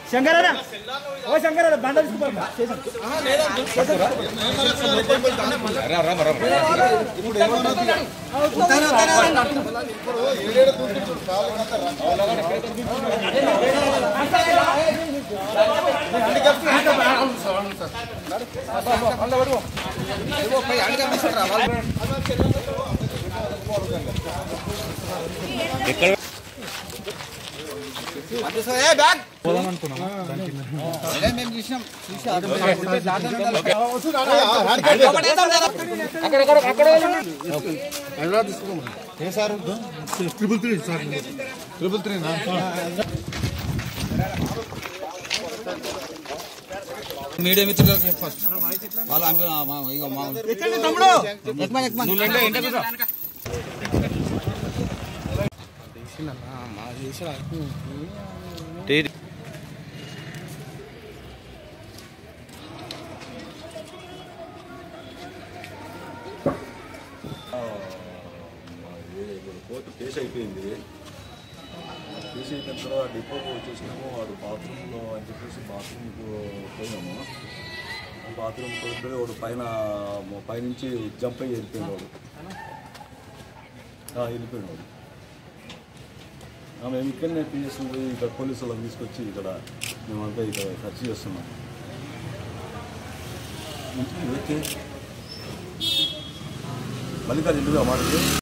శంకరరా ఓ శంకరరా బండ తీసుకుపోతా మీడియా మిత్రులకు చెప్పాలి వాళ్ళ అంప- మా- ఇగో మా- ఎక్మన్, ఎక్మన్. కోర్టు కేసు అయిపోయింది కేసు అయిపోయిన తర్వాత డిపో వచ్చేసినాము వాడు బాత్రూంలో అని చెప్పేసి బాత్రూమ్కి పోయినాము బాత్రూమ్ పోతే వాడు పైన పైనుంచి జంప్ అయ్యి వెళ్ళిపోయినాడు వాడు ఆ, వెళ్ళిపోయినాడు వాడు ఆ, మేము ఇక్కడనే పిఎస్ ఇక్కడ పోలీసు వాళ్ళని తీసుకొచ్చి ఇక్కడ మేమంతా ఇక్కడ ఖర్చు చేస్తున్నాం ఓకే మల్లికార్జున మాటకి